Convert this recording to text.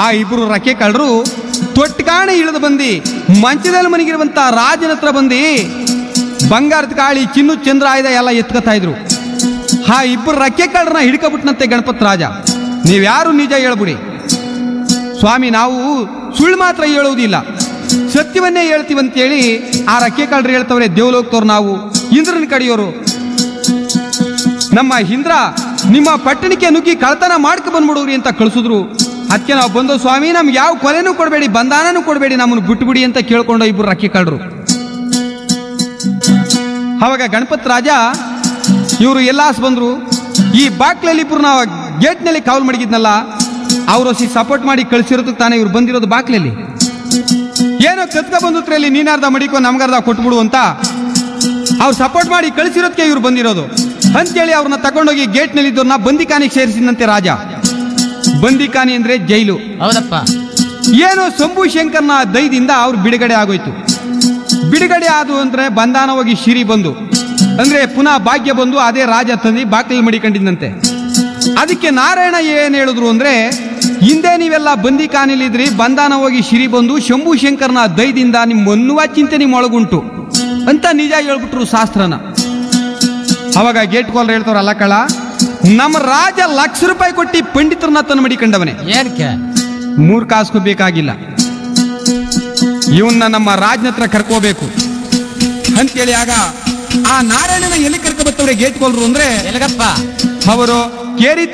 ಆ ಇಬ್ರು ರಕ್ಕೆ ಕಳ್ಳರು ತೊಟ್ಕಾಣೆ ಇಳಿದು ಬಂದಿ ಮಂಚದಲ್ಲಿ ಮನಗಿರುವಂತ ರಾಜನ ಹತ್ರ ಬಂದಿ ಬಂಗಾರದ ಕಾಳಿ ಚಿನ್ನು ಚಂದ್ರ ಆಯ್ದ ಎಲ್ಲ ಎತ್ಕೊತಾ ಇದ್ರು ಆ ಇಬ್ಬರು ರಕ್ಕೆ ಕಳ್ಳರನ್ನ ಹಿಡ್ಕೊಬಿಟ್ನಂತೆ ಗಣಪತ್ ರಾಜ ನೀವ್ಯಾರು ನಿಜ ಹೇಳ್ಬಿಡಿ ಸ್ವಾಮಿ ನಾವು ಸುಳ್ಳು ಮಾತ್ರ ಹೇಳುವುದಿಲ್ಲ ಸತ್ಯವನ್ನೇ ಹೇಳ್ತೀವಂತೇಳಿ ಆ ರಕ್ಕೆ ಕಳ್ಳರು ಹೇಳ್ತವ್ರೆ ದೇವಲೋಕ್ತವ್ರು ನಾವು ಇಂದ್ರನ ಕಡೆಯೋರು ನಮ್ಮ ಇಂದ್ರ ನಿಮ್ಮ ಪಟ್ಟಣಕ್ಕೆ ನುಗ್ಗಿ ಕಳ್ತನ ಮಾಡ್ಕೊ ಬಂದ್ಬಿಡೋರಿ ಅಂತ ಕಳಿಸಿದ್ರು ಅದಕ್ಕೆ ನಾವು ಬಂದು ಸ್ವಾಮಿ ನಮ್ಗೆ ಯಾವ ಕೊಲೆನೂ ಕೊಡಬೇಡಿ ಬಂಧಾನನೂ ಕೊಡಬೇಡಿ ನಮ್ಮನ್ನು ಬಿಟ್ಬಿಡಿ ಅಂತ ಕೇಳ್ಕೊಂಡು ಇಬ್ರು ರಕ್ಕೆ ಕಳ್ಳರು ಅವಾಗ ಗಣಪತ್ ರಾಜ ಇವರು ಎಲ್ಲಾಸ್ ಬಂದ್ರು ಈ ಬಾಕ್ಲಲ್ಲಿ ಇಬ್ರು ನಾವು ಗೇಟ್ನಲ್ಲಿ ಕಾವಲು ಮಡಗಿದ್ನಲ್ಲ ಅವರು ಸಿ ಸಪೋರ್ಟ್ ಮಾಡಿ ಕಳ್ಸಿರೋದಕ್ಕೆ ತಾನೇ ಇವ್ರು ಬಂದಿರೋದು ಬಾಕ್ಲಲ್ಲಿ ಏನೋ ಕತ್ಕ ಬಂದುತ್ರಲ್ಲಿ ನೀನಾರ್ಧ ಮಡಿಕೋ ನಮ್ಗರ್ಧ ಕೊಟ್ಬಿಡು ಅಂತ ಅವ್ರು ಸಪೋರ್ಟ್ ಮಾಡಿ ಕಳಿಸಿರೋದಕ್ಕೆ ಇವ್ರು ಬಂದಿರೋದು ಅಂತೇಳಿ ಅವ್ರನ್ನ ತಗೊಂಡೋಗಿ ಗೇಟ್ನಲ್ಲಿ ಇದ್ದವ್ರನ್ನ ಬಂದಿಖಾನಿಗೆ ಸೇರಿಸಿದಂತೆ ರಾಜ ಬಂದಿಖಾನಿ ಅಂದ್ರೆ ಜೈಲು ಹೌದಪ್ಪ ಏನೋ ಶಂಭು ಶಂಕರ್ನ ದೈದಿಂದ ಅವ್ರು ಬಿಡುಗಡೆ ಆಗೋಯ್ತು ಬಿಡುಗಡೆ ಆದು ಅಂದ್ರೆ ಬಂಧಾನ ಹೋಗಿ ಶಿರಿ ಬಂದು ಅಂದ್ರೆ ಪುನಃ ಭಾಗ್ಯ ಬಂದು ಅದೇ ರಾಜ ತಂದಿ ಬಾಕಲಿ ಮಡಿಕೊಂಡಿದ್ದಂತೆ ಅದಕ್ಕೆ ನಾರಾಯಣ ಏನ್ ಹೇಳಿದ್ರು ಅಂದ್ರೆ ಹಿಂದೆ ನೀವೆಲ್ಲ ಬಂದಿ ಕಾನಿಲಿದ್ರಿ ಬಂಧಾನ ಹೋಗಿ ಶಿರಿ ಬಂದು ಶಂಭು ಶಂಕರ್ನ ದೈದಿಂದ ನಿಮ್ ಮನ್ನುವ ಚಿಂತೆ ನಿಮ್ ಒಳಗುಂಟು ಅಂತ ನಿಜ ಹೇಳ್ಬಿಟ್ರು ಶಾಸ್ತ್ರನ ಅವಾಗ ಗೇಟ್ ಕಾಲ್ ಹೇಳ್ತಾರಲ್ಲ ಕಳ ನಮ್ಮ ರಾಜ ಲಕ್ಷ ರೂಪಾಯಿ ಕೊಟ್ಟು ಪಂಡಿತರನ್ನ ತಂದು ಮಡಿಕೊಂಡವನೇ ಏನಕ್ಕೆ ಮೂರ್ ಕಾಸ್ಕೂ ಬೇಕಾಗಿಲ್ಲ ಇವನ್ನ ನಮ್ಮ ರಾಜ್ನ ಹತ್ರ ಕರ್ಕೋಬೇಕು ಅಂತೇಳಿ ಆಗ ಆ ನಾರಾಯಣನ ಎಲ್ಲಿ ಕರ್ಕೊಬತ್ತವ್ರೆ ಗೇಟ್ ಕೊಲ್ರು ಅಂದ್ರೆ ಎಲ್ಗಪ್ಪ ಅವರು ಕೇರಿ